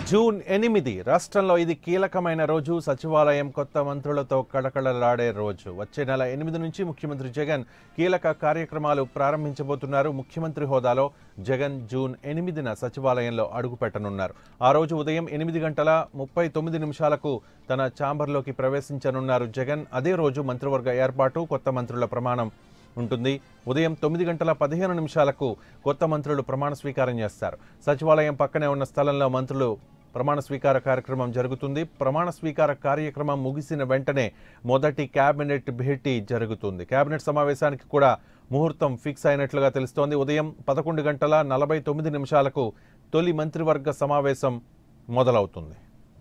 June ఎనిమిది రాష్ట్రంలో ఇది కీలకమైన రోజు సచివాలయం కొత్త మంత్రులతో కళకళలాడే రోజు వచ్చే నెల ఎనిమిది నుంచి ముఖ్యమంత్రి జగన్ కీలక కార్యక్రమాలు ప్రారంభించబోతున్నారు ముఖ్యమంత్రి హోదాలో జగన్ జూన్ ఎనిమిదిన సచివాలయంలో అడుగుపెట్టనున్నారు ఆ రోజు ఉదయం ఎనిమిది గంటల ముప్పై తొమ్మిది నిమిషాలకు తన ఛాంబర్లోకి ప్రవేశించనున్నారు జగన్ అదే రోజు మంత్రివర్గ ఏర్పాటు కొత్త మంత్రుల ప్రమాణం ఉంటుంది ఉదయం తొమ్మిది గంటల పదిహేను నిమిషాలకు కొత్త మంత్రులు ప్రమాణ స్వీకారం చేస్తారు సచివాలయం పక్కనే ఉన్న స్థలంలో మంత్రులు ప్రమాణ స్వీకార కార్యక్రమం జరుగుతుంది ప్రమాణ స్వీకార కార్యక్రమం ముగిసిన వెంటనే మొదటి కేబినెట్ భేటీ జరుగుతుంది కేబినెట్ సమావేశానికి కూడా ముహూర్తం ఫిక్స్ అయినట్లుగా తెలుస్తోంది ఉదయం పదకొండు గంటల నలభై తొమ్మిది నిమిషాలకు తొలి మంత్రివర్గ సమావేశం మొదలవుతుంది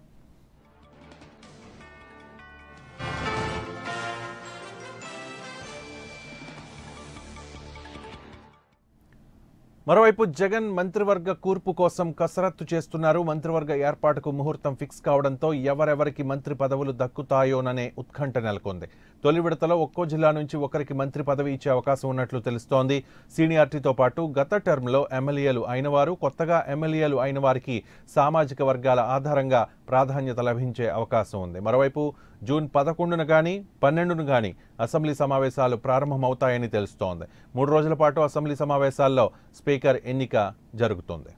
మరోవైపు జగన్ మంత్రివర్గ కూర్పు కోసం కసరత్తు చేస్తున్నారు మంత్రివర్గ ఏర్పాటుకు ముహూర్తం ఫిక్స్ కావడంతో ఎవరెవరికి మంత్రి పదవులు దక్కుతాయోననే ఉత్కంఠ నెలకొంది తొలి విడతలో ఒక్కో జిల్లా నుంచి ఒకరికి మంత్రి పదవి ఇచ్చే అవకాశం ఉన్నట్లు తెలుస్తోంది సీనియారిటీతో పాటు గత టర్మ్లో ఎమ్మెల్యేలు అయిన వారు కొత్తగా ఎమ్మెల్యేలు అయిన వారికి సామాజిక వర్గాల ఆధారంగా ప్రాధాన్యత లభించే అవకాశం ఉంది మరోవైపు జూన్ పదకొండున కానీ పన్నెండును కానీ అసెంబ్లీ సమావేశాలు ప్రారంభమవుతాయని తెలుస్తోంది మూడు రోజుల పాటు అసెంబ్లీ సమావేశాల్లో స్పీకర్ ఎన్నిక జరుగుతుంది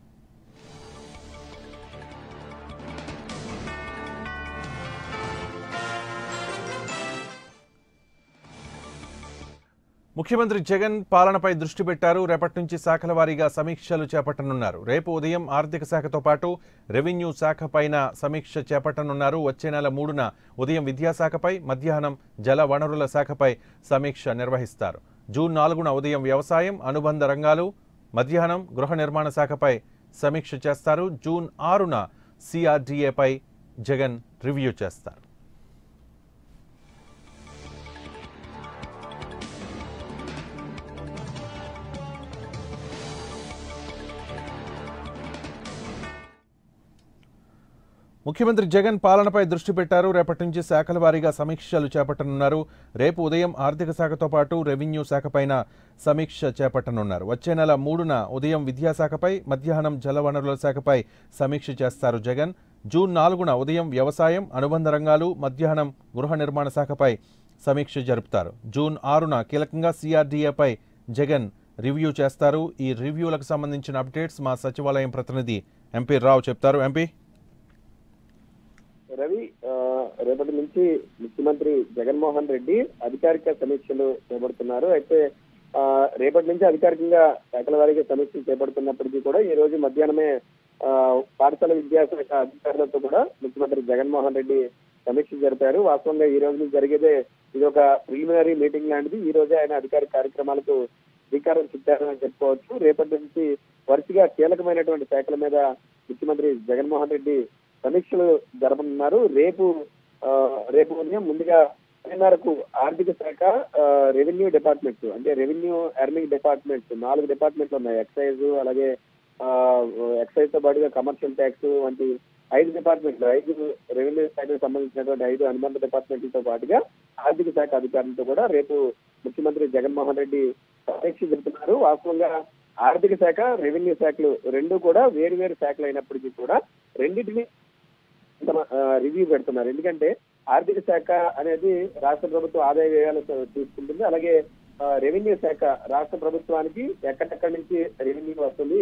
ముఖ్యమంత్రి జగన్ పాలనపై దృష్టి పెట్టారు రేపటి నుంచి శాఖల వారీగా సమీక్షలు చేపట్టనున్నారు రేపు ఉదయం ఆర్థిక శాఖతో పాటు రెవెన్యూ శాఖ పైన సమీక్ష చేపట్టనున్నారు వచ్చే నెల మూడున ఉదయం విద్యాశాఖపై మధ్యాహ్నం జల వనరుల శాఖపై సమీక్ష నిర్వహిస్తారు జూన్ నాలుగున ఉదయం వ్యవసాయం అనుబంధ రంగాలు మధ్యాహ్నం గృహ నిర్మాణ శాఖపై సమీక్ష చేస్తారు జూన్ ఆరున సిఆర్డీఏపై జగన్ రివ్యూ చేస్తారు ముఖ్యమంత్రి జగన్ పాలనపై దృష్టి పెట్టారు రేపటి నుంచి శాఖల వారీగా సమీక్షలు చేపట్టనున్నారు రేపు ఉదయం ఆర్థిక శాఖతో పాటు రెవెన్యూ శాఖపైన సమీక్ష చేపట్టనున్నారు వచ్చే నెల మూడున ఉదయం విద్యాశాఖపై మధ్యాహ్నం జలవనరుల శాఖపై సమీక్ష చేస్తారు జగన్ జూన్ నాలుగున ఉదయం వ్యవసాయం అనుబంధ రంగాలు మధ్యాహ్నం గృహ నిర్మాణ శాఖపై సమీక్ష జరుపుతారు జూన్ ఆరున కీలకంగా సిఆర్డీఏపై జగన్ రివ్యూ చేస్తారు ఈ రివ్యూలకు సంబంధించిన అప్డేట్స్ మా సచివాలయం ప్రతినిధి ఎంపీ రావు చెప్తారు ఎంపీ రవి ఆ, రేపటి నుంచి ముఖ్యమంత్రి జగన్మోహన్ రెడ్డి అధికారిక సమీక్షలు చేపడుతున్నారు అయితే ఆ, రేపటి నుంచి అధికారికంగా శాఖల వారీగా సమీక్షలు చేపడుతున్నప్పటికీ కూడా ఈ రోజు మధ్యాహ్నమే ఆ, పాఠశాల విద్యాశాఖ అధికారులతో కూడా ముఖ్యమంత్రి జగన్మోహన్ రెడ్డి సమీక్ష జరిపారు వాస్తవంగా ఈ రోజు నుంచి జరిగేదే ఇది ఒక ప్రిలిమినరీ మీటింగ్ లాంటిది ఈ రోజే ఆయన అధికారిక కార్యక్రమాలకు శ్రీకారం చుట్టారు అని చెప్పుకోవచ్చు రేపటి నుంచి వరుసగా కీలకమైనటువంటి శాఖల మీద ముఖ్యమంత్రి జగన్మోహన్ రెడ్డి సమీక్షలు జరపనున్నారు రేపు ఆ, రేపు ఉదయం ముందుగా మేరకు ఆర్థిక శాఖ ఆ, రెవెన్యూ డిపార్ట్మెంట్ అంటే రెవెన్యూ ఎర్నింగ్ డిపార్ట్మెంట్ నాలుగు డిపార్ట్మెంట్లు ఉన్నాయి ఎక్సైజ్ అలాగే ఆ, ఎక్సైజ్ తో పాటుగా కమర్షియల్ ట్యాక్స్ వంటి ఐదు డిపార్ట్మెంట్లు ఐదు రెవెన్యూ శాఖకు సంబంధించినటువంటి ఐదు అనుబంధ డిపార్ట్మెంట్లతో పాటుగా ఆర్థిక శాఖ అధికారులతో కూడా రేపు ముఖ్యమంత్రి జగన్మోహన్ రెడ్డి సమీక్ష జరుపుతున్నారు వాస్తవంగా ఆర్థిక శాఖ రెవెన్యూ శాఖలు రెండు కూడా వేరు వేరు శాఖలు అయినప్పటికీ కూడా రెండింటిని తమ రివ్యూ పెడుతున్నారు ఎందుకంటే ఆర్థిక శాఖ అనేది రాష్ట్ర ప్రభుత్వ ఆదాయ వ్యయాలు తీసుకుంటుంది అలాగే ఆ, రెవెన్యూ శాఖ రాష్ట్ర ప్రభుత్వానికి ఎక్కడెక్కడి నుంచి రెవెన్యూ వస్తుంది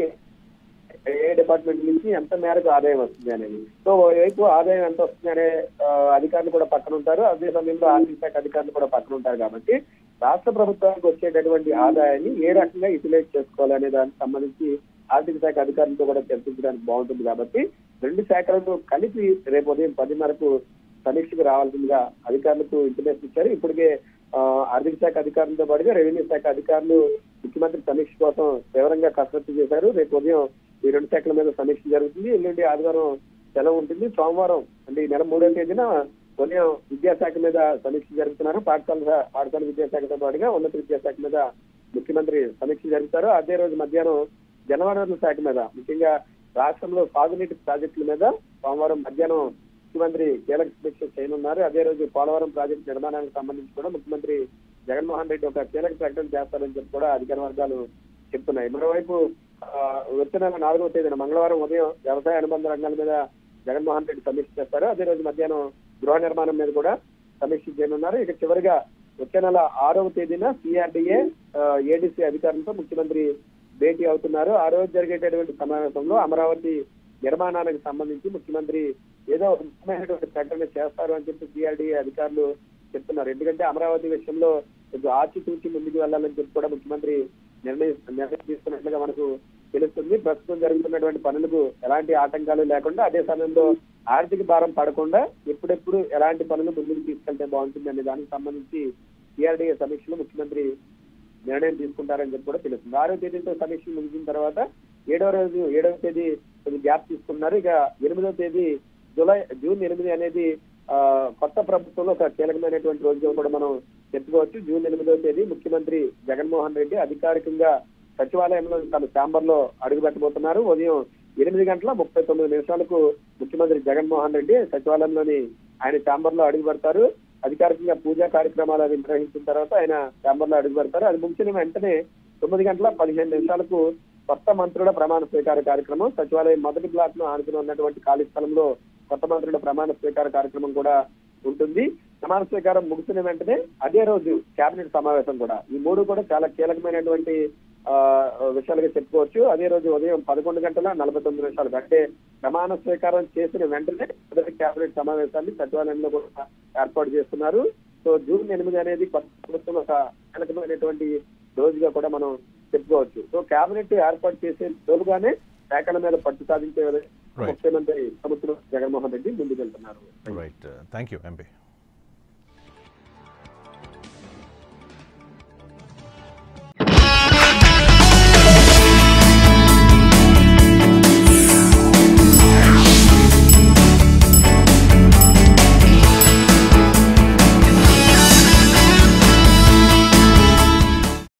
ఏ డిపార్ట్మెంట్ నుంచి ఎంత మేరకు ఆదాయం వస్తుంది అనేది సో వైపు ఆదాయం ఎంత వస్తుంది అనే ఆ, అధికారులు కూడా పక్కన ఉంటారు అదే సమయంలో ఆర్థిక శాఖ అధికారులు కూడా పక్కన ఉంటారు కాబట్టి రాష్ట్ర ప్రభుత్వానికి వచ్చేటటువంటి ఆదాయాన్ని ఏ రకంగా యూటిలైజ్ చేసుకోవాలనే దానికి సంబంధించి ఆర్థిక శాఖ అధికారులతో కూడా చర్చించడానికి బాగుంటుంది కాబట్టి రెండు శాఖలను కలిపి రేపు ఉదయం పదిన్నరకు సమీక్షకు రావాల్సిందిగా అధికారులకు ఇంటిమేషన్ ఇచ్చారు ఇప్పటికే ఆ, ఆర్థిక శాఖ అధికారులతో పాటుగా రెవెన్యూ శాఖ అధికారులు ముఖ్యమంత్రి సమీక్ష కోసం తీవ్రంగా కసరత్తు చేశారు రేపు ఉదయం ఈ రెండు శాఖల మీద సమీక్ష జరుగుతుంది ఎల్లుండి ఆదివారం సెలవు ఉంటుంది సోమవారం అంటే ఈ నెల మూడో తేదీన ఉదయం విద్యాశాఖ మీద సమీక్ష జరుగుతున్నారు పాఠశాల పాఠశాల విద్యాశాఖతో పాటుగా ఉన్నత విద్యాశాఖ మీద ముఖ్యమంత్రి సమీక్ష జరుపుతారు అదే రోజు మధ్యాహ్నం జలవనరుల శాఖ మీద ముఖ్యంగా రాష్ట్రంలో సాగునీటి ప్రాజెక్టుల మీద సోమవారం మధ్యాహ్నం ముఖ్యమంత్రి కీలక సమీక్ష చేయనున్నారు అదే రోజు పోలవరం ప్రాజెక్టు నిర్మాణానికి సంబంధించి కూడా ముఖ్యమంత్రి జగన్మోహన్ రెడ్డి ఒక కీలక ప్రకటన చేస్తారని చెప్పి కూడా అధికార వర్గాలు చెప్తున్నాయి మరోవైపు ఆ, వచ్చే నెల నాలుగవ తేదీన మంగళవారం ఉదయం వ్యవసాయ అనుబంధ రంగాల మీద జగన్మోహన్ రెడ్డి సమీక్ష చేస్తారు అదే రోజు మధ్యాహ్నం గృహ నిర్మాణం మీద కూడా సమీక్ష చేయనున్నారు ఇక చివరిగా వచ్చే నెల ఆరవ తేదీన సిఆర్డీఏ ఏడీసీ అధికారులతో ముఖ్యమంత్రి భేటీ అవుతున్నారు ఆ రోజు జరిగేటటువంటి సమావేశంలో అమరావతి నిర్మాణానికి సంబంధించి ముఖ్యమంత్రి ఏదో ఒక ముఖ్యమైనటువంటి ప్రకటన చేస్తారు అని చెప్పి సిఆర్డీఏ అధికారులు చెప్తున్నారు ఎందుకంటే అమరావతి విషయంలో కొంచెం ఆచితూచి ముందుకు వెళ్ళాలని చెప్పి కూడా ముఖ్యమంత్రి నిర్ణయం నిర్ణయం తీసుకున్నట్లుగా మనకు తెలుస్తుంది ప్రస్తుతం జరుగుతున్నటువంటి పనులకు ఎలాంటి ఆటంకాలు లేకుండా అదే సమయంలో ఆర్థిక భారం పడకుండా ఎప్పుడెప్పుడు ఎలాంటి పనులు ముందుకు తీసుకెళ్తే బాగుంటుంది అనే దానికి సంబంధించి సిఆర్డీఏ సమీక్షలో ముఖ్యమంత్రి నిర్ణయం తీసుకుంటారని చెప్పి కూడా తెలుస్తుంది ఆరో తేదీతో సమీక్ష ముగిసిన తర్వాత ఏడవ రోజు ఏడవ తేదీ కొద్ది గ్యాప్ తీసుకున్నారు ఇక ఎనిమిదవ తేదీ జూలై జూన్ ఎనిమిది అనేది ఆ, కొత్త ప్రభుత్వంలో ఒక కీలకమైనటువంటి రోజుగా కూడా మనం చెప్పుకోవచ్చు జూన్ ఎనిమిదవ తేదీ ముఖ్యమంత్రి జగన్మోహన్ రెడ్డి అధికారికంగా సచివాలయంలో తన ఛాంబర్ లో అడుగు పెట్టబోతున్నారు ఉదయం ఎనిమిది గంటల ముప్పై తొమ్మిది నిమిషాలకు ముఖ్యమంత్రి జగన్మోహన్ రెడ్డి సచివాలయంలోని ఆయన ఛాంబర్ లో అడుగు పెడతారు అధికారికంగా పూజా కార్యక్రమాలు అవి నిర్వహించిన తర్వాత ఆయన ఛాంబర్ లో అడుగు పెడతారు అది ముగిసిన వెంటనే తొమ్మిది గంటల పదిహేను నిమిషాలకు కొత్త మంత్రుల ప్రమాణ స్వీకార కార్యక్రమం సచివాలయం మొదటి బ్లాక్ ను ఆనుకుని ఉన్నటువంటి ఖాళీ స్థలంలో కొత్త మంత్రుల ప్రమాణ స్వీకార కార్యక్రమం కూడా ఉంటుంది ప్రమాణ స్వీకారం ముగిసిన వెంటనే అదే రోజు కేబినెట్ సమావేశం కూడా ఈ మూడు కూడా చాలా కీలకమైనటువంటి ఆ, విషయాలుగా చెప్పుకోవచ్చు అదే రోజు ఉదయం పదకొండు గంటల నలభై తొమ్మిది నిమిషాలకు అంటే ప్రమాణ స్వీకారం చేసిన వెంటనే మొదటి కేబినెట్ సమావేశాన్ని సచివాలయంలో కూడా ఏర్పాటు చేస్తున్నారు సో జూన్ ఎనిమిది అనేది కొత్త ప్రభుత్వం ఒక కీలకమైనటువంటి రోజుగా కూడా మనం చెప్పుకోవచ్చు సో కేబినెట్ ఏర్పాటు చేసే తోలుగానే శాఖల మీద పట్టు సాధించే Right. ముఖ్యమంత్రి ప్రభుత్వం జగన్మోహన్ రెడ్డి ముందుకు వెళ్తున్నారు రైట్ థ్యాంక్ యూ ఎంపీ